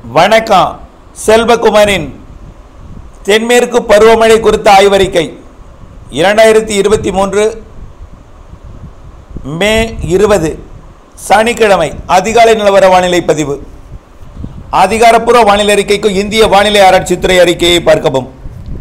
வணக்கம் செல்வகுமாரின் தென்மேற்கு பருவமழை குறித்த ஆய்வறிக்கை இரண்டாயிரத்தி இருபத்தி மூன்று மே இருபது சனிக்கிழமை அதிகாலை நிலவர வானிலை பதிவு அதிகாரப்பூர்வ வானிலை அறிக்கைக்கு இந்திய வானிலை ஆராய்ச்சித்துறை அறிக்கையை பார்க்கவும்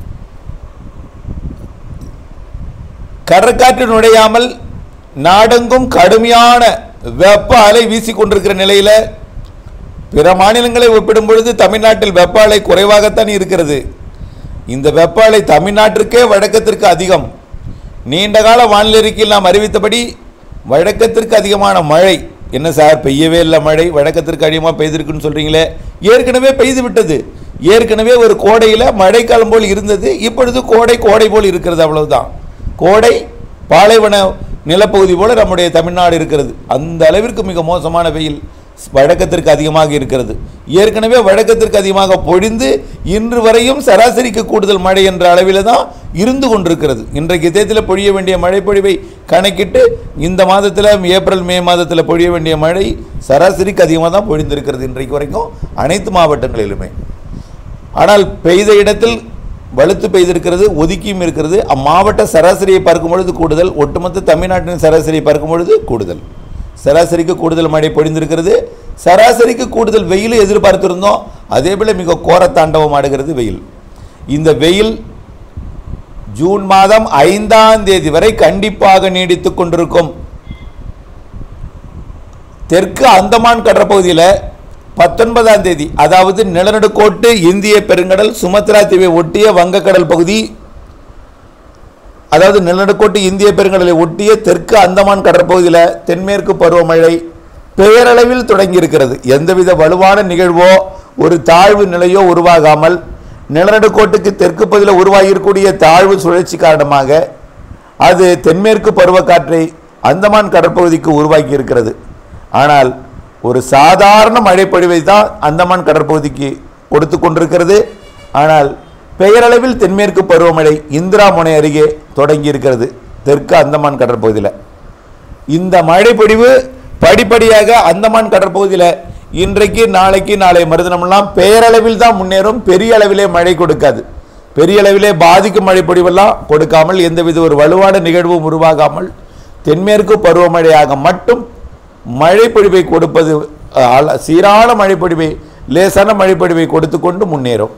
கடற்காற்று நுழையாமல் நாடெங்கும் கடுமையான வெப்ப அலை வீசிக்கொண்டிருக்கிற நிலையில் பிற மாநிலங்களை ஒப்பிடும் பொழுது தமிழ்நாட்டில் வெப்ப அலை குறைவாகத்தான் இருக்கிறது இந்த வெப்ப அலை தமிழ்நாட்டிற்கே வழக்கத்திற்கு அதிகம் நீண்ட கால வானிலை அறிக்கையில் நாம் அறிவித்தபடி வழக்கத்திற்கு அதிகமான மழை என்ன சார் பெய்யவே இல்லை மழை வழக்கத்திற்கு அதிகமாக பெய்திருக்குன்னு சொல்கிறீங்களே ஏற்கனவே பெய்து விட்டது ஏற்கனவே ஒரு கோடையில் மழைக்காலம் போல் இருந்தது இப்பொழுது கோடை கோடை போல் இருக்கிறது அவ்வளவுதான் கோடை பாலைவன நிலப்பகுதி போல நம்முடைய தமிழ்நாடு இருக்கிறது அந்த அளவிற்கு மிக மோசமான வெயில் வழக்கத்திற்கு அதிகமாக இருக்கிறது ஏற்கனவே வழக்கத்திற்கு அதிகமாக பொழிந்து இன்று வரையும் சராசரிக்கு கூடுதல் மழை என்ற அளவில் தான் இருந்து கொண்டிருக்கிறது இன்றைக்கு தேதியில் பொழிய வேண்டிய மழை பொழிவை கணக்கிட்டு இந்த மாதத்தில் ஏப்ரல் மே மாதத்தில் பொழிய வேண்டிய மழை சராசரிக்கு அதிகமாக தான் பொழிந்திருக்கிறது இன்றைக்கு வரைக்கும் அனைத்து மாவட்டங்களிலுமே ஆனால் பெய்த இடத்தில் வலுத்து பெய்திருக்கிறது ஒதுக்கியும் இருக்கிறது அம்மாவட்ட சராசரியை பார்க்கும் பொழுது கூடுதல் ஒட்டுமொத்த தமிழ்நாட்டின் சராசரியை பார்க்கும் பொழுது கூடுதல் சராசரிக்கு கூடுதல் மழை பொழிந்திருக்கிறது சராசரிக்கு கூடுதல் வெயில் எதிர்பார்த்திருந்தோம் அதே போல மிக கோர தாண்டவம் ஆடுகிறது வெயில் இந்த வெயில் ஜூன் மாதம் ஐந்தாம் தேதி வரை கண்டிப்பாக நீடித்துக் கொண்டிருக்கும் தெற்கு அந்தமான் கடற்பகுதியில் பத்தொன்பதாம் தேதி அதாவது நிலநடுக்கோட்டு இந்திய பெருங்கடல் சுமத்ரா தீவை ஒட்டிய வங்கக்கடல் பகுதி அதாவது நிலநடுக்கோட்டு இந்திய பெருங்கடலை ஒட்டிய தெற்கு அந்தமான் கடற்பகுதியில் தென்மேற்கு பருவமழை பெயரளவில் தொடங்கி இருக்கிறது எந்தவித வலுவான நிகழ்வோ ஒரு தாழ்வு நிலையோ உருவாகாமல் நிலநடுக்கோட்டுக்கு தெற்கு பகுதியில் உருவாகியிருக்கக்கூடிய தாழ்வு சுழற்சி காரணமாக அது தென்மேற்கு பருவக்காற்றை அந்தமான் கடற்பகுதிக்கு உருவாக்கி இருக்கிறது ஆனால் ஒரு சாதாரண மழைப்பொழிவை தான் அந்தமான் கடற்பகுதிக்கு கொடுத்து கொண்டிருக்கிறது ஆனால் பெயரளவில் தென்மேற்கு பருவமழை இந்திரா முனை அருகே தொடங்கி இருக்கிறது தெற்கு அந்தமான் கடற்பகுதியில் இந்த மழைப்பொழிவு படிப்படியாக அந்தமான் கடற்பகுதியில் இன்றைக்கு நாளைக்கு நாளை மறுதினமெல்லாம் பெயரளவில் தான் முன்னேறும் பெரிய அளவிலே மழை கொடுக்காது பெரிய அளவிலே பாதிக்கும் மழைப்பொழிவெல்லாம் கொடுக்காமல் எந்தவித ஒரு வலுவான நிகழ்வும் உருவாகாமல் தென்மேற்கு பருவமழையாக மட்டும் மழைப்பொழிவை கொடுப்பது அஹ், சீரான மழைப்பொழிவை லேசான மழைப்பொழிவை கொடுத்து கொண்டு முன்னேறும்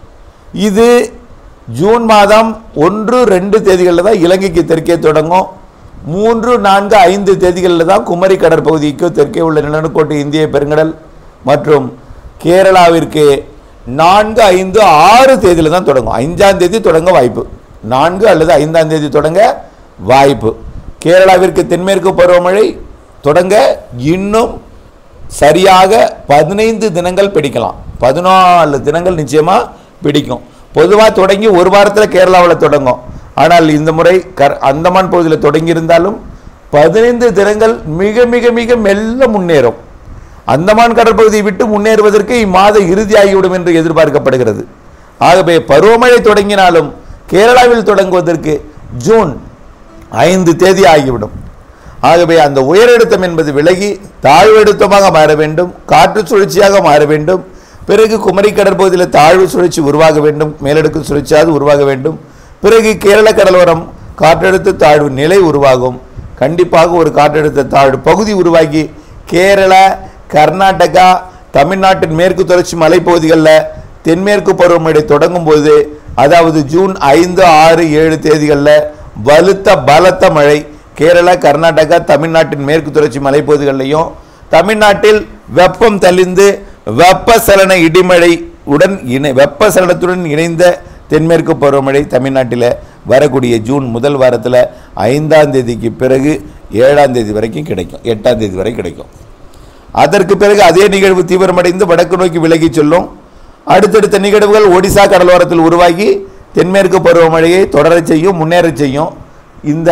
இது ஜூன் மாதம் ஒன்று ரெண்டு தேதிகளில் தான் இலங்கைக்கு தெற்கே தொடங்கும் மூன்று நான்கு ஐந்து தேதிகளில் தான் குமரி கடற்பகுதிக்கு தெற்கே உள்ள நிலநடுக்கோட்டு இந்திய பெருங்கடல் மற்றும் கேரளாவிற்கு நான்கு ஐந்து ஆறு தேதியில் தான் தொடங்கும் ஐந்தாம் தேதி தொடங்க வாய்ப்பு நான்கு அல்லது ஐந்தாம் தேதி தொடங்க வாய்ப்பு கேரளாவிற்கு தென்மேற்கு பருவமழை தொடங்க இன்னும் சரியாக பதினைந்து தினங்கள் பிடிக்கலாம் பதினாலு தினங்கள் நிச்சயமாக பிடிக்கும் பொதுவாக தொடங்கி ஒரு வாரத்தில் கேரளாவில் தொடங்கும் ஆனால் இந்த முறை கர் அந்தமான் பகுதியில் தொடங்கி இருந்தாலும் பதினைந்து தினங்கள் மிக மிக மிக மெல்ல முன்னேறும் அந்தமான் கடற்பகுதியை விட்டு முன்னேறுவதற்கு இம்மாத இறுதி ஆகிவிடும் என்று எதிர்பார்க்கப்படுகிறது ஆகவே பருவமழை தொடங்கினாலும் கேரளாவில் தொடங்குவதற்கு ஜூன் ஐந்து தேதி ஆகிவிடும் ஆகவே அந்த உயரழுத்தம் என்பது விலகி தாழ்வழுத்தமாக மாற வேண்டும் காற்று சுழற்சியாக மாற வேண்டும் பிறகு குமரி கடற்பகுதியில் தாழ்வு சுழற்சி உருவாக வேண்டும் மேலடுக்கு சுழற்சியாவது உருவாக வேண்டும் பிறகு கேரள கடலோரம் காற்றழுத்த தாழ்வு நிலை உருவாகும் கண்டிப்பாக ஒரு காற்றழுத்த தாழ்வு பகுதி உருவாகி கேரள கர்நாடகா தமிழ்நாட்டின் மேற்கு தொடர்ச்சி மலைப்பகுதிகளில் தென்மேற்கு பருவமழை தொடங்கும் போது அதாவது ஜூன் ஐந்து ஆறு ஏழு தேதிகளில் வலுத்த பலத்த மழை கேரளா கர்நாடகா தமிழ்நாட்டின் மேற்கு தொடர்ச்சி மலைப்பகுதிகளிலையும் தமிழ்நாட்டில் வெப்பம் தளிந்து வெப்பசலன இடிமழை உடன் இணை வெப்பசலனத்துடன் இணைந்த தென்மேற்கு பருவமழை தமிழ்நாட்டில் வரக்கூடிய ஜூன் முதல் வாரத்தில் ஐந்தாம் தேதிக்கு பிறகு ஏழாம் தேதி வரைக்கும் கிடைக்கும் எட்டாம் தேதி வரை கிடைக்கும் அதற்கு பிறகு அதே நிகழ்வு தீவிரமடைந்து வடக்கு நோக்கி விலகி செல்லும் அடுத்தடுத்த நிகழ்வுகள் ஒடிசா கடலோரத்தில் உருவாகி தென்மேற்கு பருவமழையை தொடரச் செய்யும் முன்னேறச் செய்யும் இந்த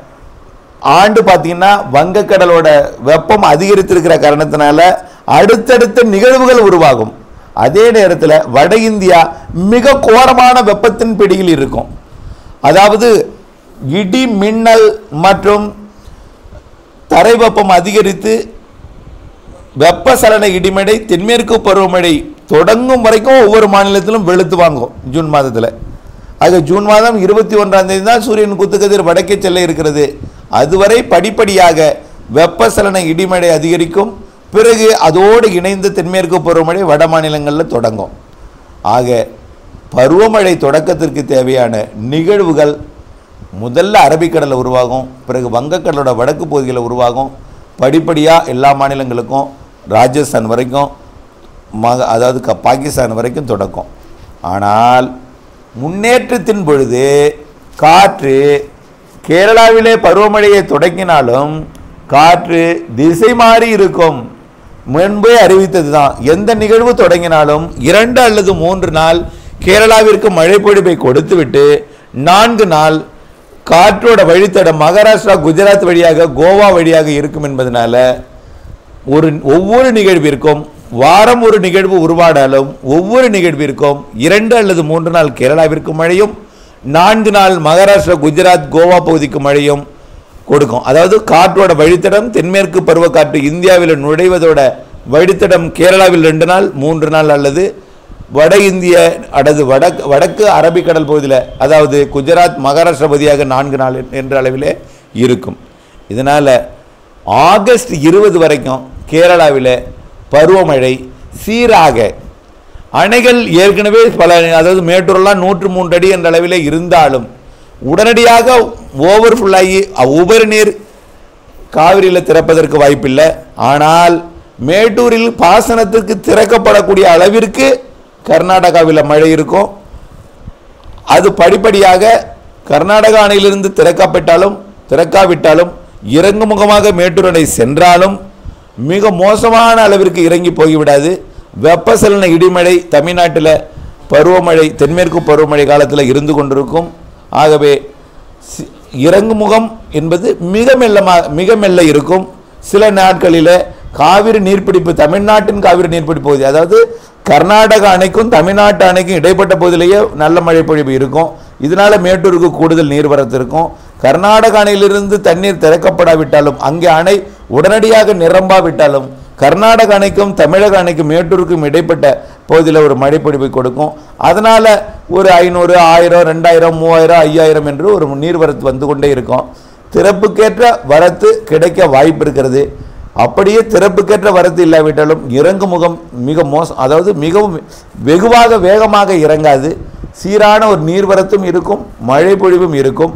ஆண்டு பார்த்தீங்கன்னா வங்கக்கடலோட வெப்பம் அதிகரித்திருக்கிற காரணத்தினால அடுத்தடுத்த நிகழ்வுகள் உருவாகும் அதே நேரத்தில் வட இந்தியா மிக கோரமான வெப்பத்தின் பிடியில் இருக்கும் அதாவது இடி மின்னல் மற்றும் தரை வெப்பம் அதிகரித்து வெப்பசலன இடிமழை தென்மேற்கு பருவமழை தொடங்கும் வரைக்கும் ஒவ்வொரு மாநிலத்திலும் வெளுத்து வாங்கும் ஜூன் மாதத்தில் ஆக ஜூன் மாதம் இருபத்தி ஒன்றாம் தேதி தான் சூரியன் குத்துக்கதிர் வடக்கே செல்ல இருக்கிறது அதுவரை படிப்படியாக வெப்பசலன இடிமழை அதிகரிக்கும் பிறகு அதோடு இணைந்த தென்மேற்கு பருவமழை வட மாநிலங்களில் தொடங்கும் ஆக பருவமழை தொடக்கத்திற்கு தேவையான நிகழ்வுகள் முதல்ல அரபிக்கடலில் உருவாகும் பிறகு வங்கக்கடலோட வடக்கு பகுதிகளில் உருவாகும் படிப்படியாக எல்லா மாநிலங்களுக்கும் ராஜஸ்தான் வரைக்கும் மக அதாவது க பாகிஸ்தான் வரைக்கும் தொடக்கும் ஆனால் முன்னேற்றத்தின் பொழுது காற்று கேரளாவிலே பருவமழையை தொடங்கினாலும் காற்று திசை மாறி இருக்கும் முன்பே அறிவித்தது தான் எந்த நிகழ்வு தொடங்கினாலும் இரண்டு அல்லது மூன்று நாள் கேரளாவிற்கு மழை பொழிவை கொடுத்துவிட்டு நான்கு நாள் காற்றோட வழித்தடம் மகாராஷ்டிரா குஜராத் வழியாக கோவா வழியாக இருக்கும் என்பதனால ஒரு ஒவ்வொரு நிகழ்விற்கும் வாரம் ஒரு நிகழ்வு உருவானாலும் ஒவ்வொரு நிகழ்விற்கும் இரண்டு அல்லது மூன்று நாள் கேரளாவிற்கு மழையும் நான்கு நாள் மகாராஷ்டிரா குஜராத் கோவா பகுதிக்கு மழையும் கொடுக்கும் அதாவது காற்றோட வழித்தடம் தென்மேற்கு பருவக்காற்று இந்தியாவில் நுழைவதோட வழித்தடம் கேரளாவில் ரெண்டு நாள் மூன்று நாள் அல்லது வட இந்திய அல்லது வடக்கு வடக்கு அரபிக்கடல் பகுதியில் அதாவது குஜராத் மகாராஷ்டிரா பகுதியாக நான்கு நாள் என்ற அளவிலே இருக்கும் இதனால் ஆகஸ்ட் இருபது வரைக்கும் கேரளாவில் பருவமழை சீராக அணைகள் ஏற்கனவே பல அதாவது மேட்டூரெல்லாம் நூற்று மூன்று அடி என்ற அளவிலே இருந்தாலும் உடனடியாக ஓவர்ஃபுல்லாகி உபரி நீர் காவிரியில் திறப்பதற்கு வாய்ப்பில்லை ஆனால் மேட்டூரில் பாசனத்துக்கு திறக்கப்படக்கூடிய அளவிற்கு கர்நாடகாவில் மழை இருக்கும் அது படிப்படியாக கர்நாடகா அணையிலிருந்து திறக்கப்பட்டாலும் திறக்காவிட்டாலும் இறங்குமுகமாக மேட்டூர் அணை சென்றாலும் மிக மோசமான அளவிற்கு இறங்கி போய்விடாது வெப்பசலன இடிமழை தமிழ்நாட்டில் பருவமழை தென்மேற்கு பருவமழை காலத்தில் இருந்து கொண்டிருக்கும் ஆகவே சி- இறங்குமுகம் என்பது மிக மெல்லமாக மிக மெல்ல இருக்கும் சில நாட்களில் காவிரி நீர்பிடிப்பு தமிழ்நாட்டின் காவிரி நீர்பிடிப்பு பகுதி அதாவது கர்நாடக அணைக்கும் தமிழ்நாட்டு அணைக்கும் இடைப்பட்ட பகுதியிலேயே நல்ல மழை பொழிவு இருக்கும் இதனால மேட்டூருக்கு கூடுதல் நீர்வரத்து இருக்கும் கர்நாடக அணையிலிருந்து தண்ணீர் திறக்கப்படாவிட்டாலும் அங்கே அணை உடனடியாக நிரம்பாவிட்டாலும் கர்நாடக அணைக்கும் தமிழக அணைக்கும் மேட்டூருக்கும் இடைப்பட்ட பகுதியில் ஒரு மழைப்பொழிவை கொடுக்கும் அதனால் ஒரு ஐநூறு ஆயிரம் ரெண்டாயிரம் மூவாயிரம் ஐயாயிரம் என்று ஒரு நீர்வரத்து வந்து கொண்டே இருக்கும் திறப்புக்கேற்ற வரத்து கிடைக்க வாய்ப்பு இருக்கிறது அப்படியே திறப்புக்கேற்ற வரத்து இல்லாவிட்டாலும் இறங்கு முகம் மிக மோசம் அதாவது மிகவும் வெகுவாக வேகமாக இறங்காது சீரான ஒரு நீர்வரத்தும் இருக்கும் மழை பொழிவும் இருக்கும்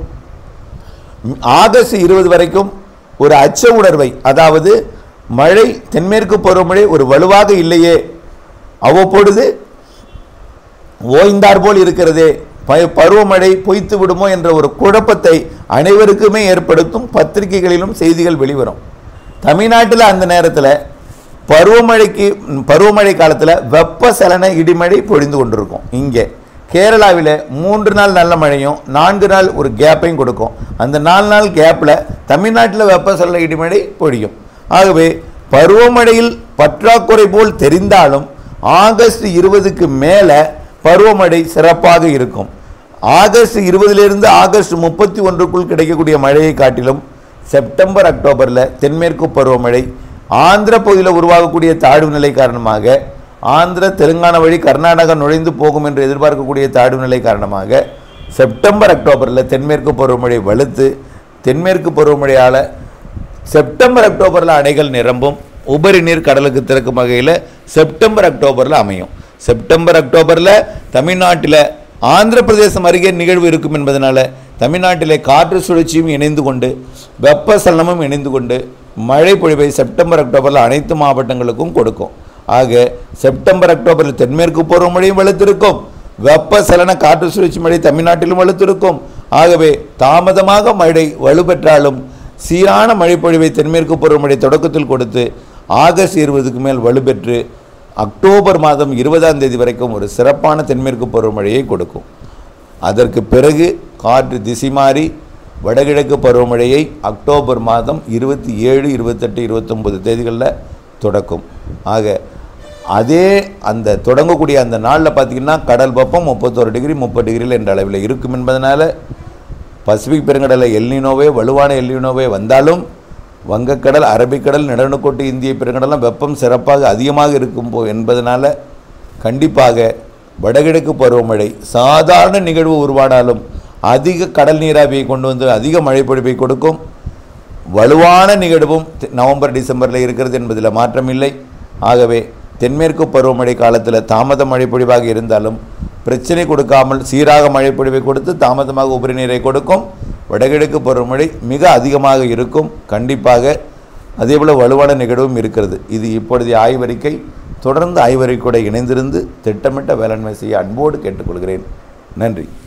ஆகஸ்ட் இருபது வரைக்கும் ஒரு அச்ச உணர்வை அதாவது மழை தென்மேற்கு பருவமழை ஒரு வலுவாக இல்லையே அவ்வப்பொழுது ஓய்ந்தார் போல் இருக்கிறதே ப- பருவமழை பொய்த்து விடுமோ என்ற ஒரு குழப்பத்தை அனைவருக்குமே ஏற்படுத்தும் பத்திரிகைகளிலும் செய்திகள் வெளிவரும் தமிழ்நாட்டில் அந்த நேரத்தில் பருவமழைக்கு பருவமழை காலத்தில் வெப்பசலன இடிமழை பொழிந்து கொண்டிருக்கும் இங்கே கேரளாவில் மூன்று நாள் நல்ல மழையும் நான்கு நாள் ஒரு கேப்பையும் கொடுக்கும் அந்த நாலு நாள் கேப்பில் தமிழ்நாட்டில் வெப்பசலன இடிமழை பொழியும் ஆகவே பருவமழையில் பற்றாக்குறை போல் தெரிந்தாலும் ஆகஸ்ட் இருபதுக்கு மேலே பருவமழை சிறப்பாக இருக்கும் ஆகஸ்ட் இருபதிலிருந்து ஆகஸ்ட் முப்பத்தி ஒன்றுக்குள் கிடைக்கக்கூடிய மழையை காட்டிலும் செப்டம்பர் அக்டோபரில் தென்மேற்கு பருவமழை ஆந்திர பகுதியில் உருவாகக்கூடிய தாழ்வு நிலை காரணமாக ஆந்திர தெலுங்கானா வழி கர்நாடகா நுழைந்து போகும் என்று எதிர்பார்க்கக்கூடிய தாழ்வு நிலை காரணமாக செப்டம்பர் அக்டோபரில் தென்மேற்கு பருவமழை வலுத்து தென்மேற்கு பருவமழையால் செப்டம்பர் அக்டோபரில் அணைகள் நிரம்பும் உபரி நீர் கடலுக்கு திறக்கும் வகையில் செப்டம்பர் அக்டோபரில் அமையும் செப்டம்பர் அக்டோபரில் தமிழ்நாட்டில் ஆந்திர பிரதேசம் அருகே நிகழ்வு இருக்கும் என்பதனால தமிழ்நாட்டிலே காற்று சுழற்சியும் இணைந்து கொண்டு வெப்பசலனமும் இணைந்து கொண்டு மழை பொழிவை செப்டம்பர் அக்டோபரில் அனைத்து மாவட்டங்களுக்கும் கொடுக்கும் ஆக செப்டம்பர் அக்டோபரில் தென்மேற்கு பருவமழையும் வலுத்திருக்கும் வெப்பசலன காற்று சுழற்சி மழை தமிழ்நாட்டிலும் வலுத்திருக்கும் ஆகவே தாமதமாக மழை வலுப்பெற்றாலும் சீரான மழைப்பொழிவை தென்மேற்கு பருவமழை தொடக்கத்தில் கொடுத்து ஆகஸ்ட் இருபதுக்கு மேல் வலுப்பெற்று அக்டோபர் மாதம் இருபதாம் தேதி வரைக்கும் ஒரு சிறப்பான தென்மேற்கு பருவமழையை கொடுக்கும் அதற்கு பிறகு காற்று திசை மாறி வடகிழக்கு பருவமழையை அக்டோபர் மாதம் இருபத்தி ஏழு இருபத்தெட்டு இருபத்தொம்பது தேதிகளில் தொடக்கும் ஆக அதே அந்த தொடங்கக்கூடிய அந்த நாளில் பார்த்திங்கன்னா கடல் வெப்பம் முப்பத்தோரு டிகிரி முப்பது டிகிரியில் என்ற அளவில் இருக்கும் என்பதனால பசிபிக் பெருங்கடலில் எல்னினோவே வலுவான எல்னினோவே வந்தாலும் வங்கக்கடல் அரபிக்கடல் நடுநடுக்கோட்டு இந்திய பெருங்கடலாம் வெப்பம் சிறப்பாக அதிகமாக இருக்கும் போ என்பதனால கண்டிப்பாக வடகிழக்கு பருவமழை சாதாரண நிகழ்வு உருவானாலும் அதிக கடல் நீராவியை கொண்டு வந்து அதிக மழைப்பொழிவை கொடுக்கும் வலுவான நிகழ்வும் தெ- நவம்பர் டிசம்பரில் இருக்கிறது என்பதில் மாற்றமில்லை ஆகவே தென்மேற்கு பருவமழை காலத்தில் தாமத மழைப்பொழிவாக இருந்தாலும் பிரச்சனை கொடுக்காமல் சீராக மழைப்பொழிவை கொடுத்து தாமதமாக உபரி நீரை கொடுக்கும் வடகிழக்கு பருவமழை மிக அதிகமாக இருக்கும் கண்டிப்பாக அதேபோல் வலுவான நிகழ்வும் இருக்கிறது இது இப்பொழுதைய ஆய்வறிக்கை தொடர்ந்து ஆய்வறிக்கையோடு இணைந்திருந்து திட்டமிட்ட வேளாண்மை செய்ய அன்போடு கேட்டுக்கொள்கிறேன் நன்றி